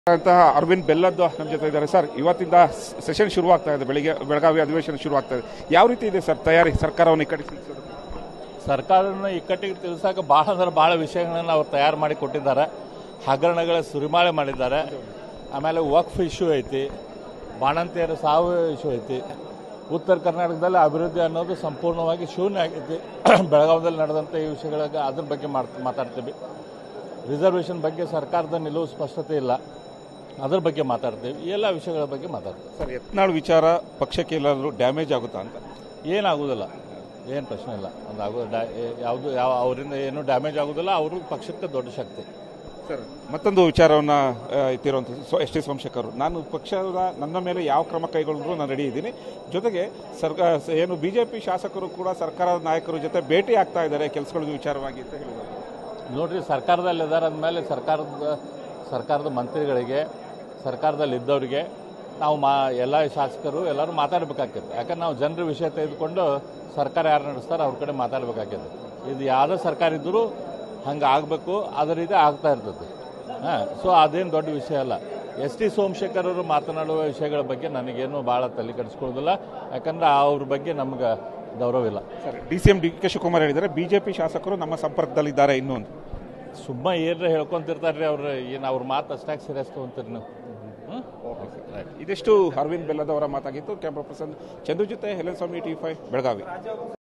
ಅಂತಹ ಅರವಿಂದ್ ಬೆಲ್ಲದ್ದು ನಮ್ಮ ಜೊತೆ ಇದ್ದಾರೆ ಸರ್ ಇವತ್ತಿಂದ ಸೆಷನ್ ಶುರುವಾಗ್ತಾ ಇದೆ ಬೆಳಿಗ್ಗೆ ಬೆಳಗಾವಿ ಅಧಿವೇಶನ ಶುರುವಾಗ್ತಾ ಇದೆ ಯಾವ ರೀತಿ ಇದೆ ಸರ್ ತಯಾರಿ ಸರ್ಕಾರವನ್ನು ಇಕ್ಕಟ್ಟಿಸಲು ಸರ್ಕಾರನ ಇಕ್ಕಟ್ಟಿಗೆ ತಿಳಿಸಾಕ ಭಾಳ ಅಂದ್ರೆ ಭಾಳ ವಿಷಯಗಳನ್ನು ಅವ್ರು ತಯಾರು ಮಾಡಿ ಕೊಟ್ಟಿದ್ದಾರೆ ಹಗರಣಗಳ ಸುರಿಮಾಳೆ ಮಾಡಿದ್ದಾರೆ ಆಮೇಲೆ ವಕ್ಫ್ ಇಶ್ಯೂ ಐತಿ ಬಾಣಂತಿಯರ ಸಾವು ಇಶ್ಯೂ ಐತಿ ಉತ್ತರ ಕರ್ನಾಟಕದಲ್ಲಿ ಅಭಿವೃದ್ಧಿ ಅನ್ನೋದು ಸಂಪೂರ್ಣವಾಗಿ ಶೂನ್ಯ ಆಗೈತಿ ಬೆಳಗಾವದಲ್ಲಿ ನಡೆದಂಥ ಈ ವಿಷಯಗಳಿಗೆ ಅದ್ರ ಬಗ್ಗೆ ಮಾಡ್ ಮಾತಾಡ್ತೀವಿ ರಿಸರ್ವೇಷನ್ ಬಗ್ಗೆ ಸರ್ಕಾರದ ನಿಲುವು ಸ್ಪಷ್ಟತೆ ಇಲ್ಲ ಅದ್ರ ಬಗ್ಗೆ ಮಾತಾಡ್ತೀವಿ ಈ ಎಲ್ಲ ವಿಷಯಗಳ ಬಗ್ಗೆ ಮಾತಾಡ್ತೀವಿ ಸರ್ ಯತ್ನಾಳ್ ವಿಚಾರ ಪಕ್ಷಕ್ಕೆ ಎಲ್ಲಾದರೂ ಡ್ಯಾಮೇಜ್ ಆಗುತ್ತಾ ಅಂತ ಏನಾಗುವುದಿಲ್ಲ ಏನು ಪ್ರಶ್ನೆ ಇಲ್ಲ ಅದು ಆಗೋ ಯಾವುದು ಯಾವ ಅವರಿಂದ ಏನು ಡ್ಯಾಮೇಜ್ ಆಗೋದಿಲ್ಲ ಅವರು ಪಕ್ಷಕ್ಕೆ ದೊಡ್ಡ ಶಕ್ತಿ ಸರ್ ಮತ್ತೊಂದು ವಿಚಾರವನ್ನು ಎತ್ತಿರುವಂಥದ್ದು ಎಸ್ ಟಿ ಸೋಮಶೇಖರ್ ನಾನು ಪಕ್ಷದ ನನ್ನ ಮೇಲೆ ಯಾವ ಕ್ರಮ ಕೈಗೊಳ್ಳಲು ನಾನು ರೆಡಿ ಇದ್ದೀನಿ ಜೊತೆಗೆ ಸರ್ಕಾರ ಏನು ಬಿಜೆಪಿ ಶಾಸಕರು ಕೂಡ ಸರ್ಕಾರದ ನಾಯಕರ ಜೊತೆ ಭೇಟಿ ಆಗ್ತಾ ಇದ್ದಾರೆ ಕೆಲಸಗಳ ವಿಚಾರವಾಗಿ ಅಂತ ಹೇಳಿದರು ನೋಡ್ರಿ ಸರ್ಕಾರದಲ್ಲಿ ಇದ್ದಾರೆ ಅಂದಮೇಲೆ ಸರ್ಕಾರದ ಸರ್ಕಾರದ ಮಂತ್ರಿಗಳಿಗೆ ಸರ್ಕಾರದಲ್ಲಿ ಇದ್ದವರಿಗೆ ನಾವು ಮಾ ಎಲ್ಲ ಶಾಸಕರು ಎಲ್ಲರೂ ಮಾತಾಡಬೇಕಾಗ್ತದೆ ಯಾಕಂದ್ರೆ ನಾವು ಜನರ ವಿಷಯ ತೆಗೆದುಕೊಂಡು ಸರ್ಕಾರ ಯಾರು ನಡೆಸ್ತಾರೆ ಅವ್ರ ಕಡೆ ಮಾತಾಡಬೇಕಾಗ್ತದೆ ಇದು ಯಾವುದೇ ಸರ್ಕಾರ ಇದ್ದರೂ ಹಂಗೆ ಆಗಬೇಕು ಅದೇ ರೀತಿ ಆಗ್ತಾ ಇರ್ತದೆ ಹಾಂ ಸೊ ಅದೇನು ದೊಡ್ಡ ವಿಷಯ ಅಲ್ಲ ಎಸ್ ಟಿ ಸೋಮಶೇಖರ್ ಅವರು ಮಾತನಾಡುವ ವಿಷಯಗಳ ಬಗ್ಗೆ ನನಗೇನು ಭಾಳ ತಲೆ ಕೆಡಿಸ್ಕೊಳ್ಳೋದಿಲ್ಲ ಯಾಕಂದ್ರೆ ಅವ್ರ ಬಗ್ಗೆ ನಮ್ಗೆ ಗೌರವ ಇಲ್ಲ sir D C M D K Shivakumar ಹೇಳಿದ್ದಾರೆ ಬಿಜೆಪಿ ಶಾಸಕರು ನಮ್ಮ ಸಂಪರ್ಕದಲ್ಲಿದ್ದಾರೆ ಇನ್ನೂ ಅಂತ ಸುಮ್ಮ ಏನ್ರ ಹೇಳ್ಕೊಂತಿರ್ತಾರ್ರಿ ಅವ್ರು ಏನು ಅವ್ರ ಮಾತು ಅಷ್ಟಾಗಿ ಸೀರಿಯಸ್ ತೊಗೊಂತೀರಿ ನೀವು ಹ್ಮ್? ಇದಿಷ್ಟು ಅರವಿಂದ್ ಬೆಲ್ಲದವರ ಮಾತಾಗಿತ್ತು ಕ್ಯಾಮ್ರಾ ಪರ್ಸನ್ ಚಂದ್ರು ಜೊತೆ Helen Swamy T five Belagavi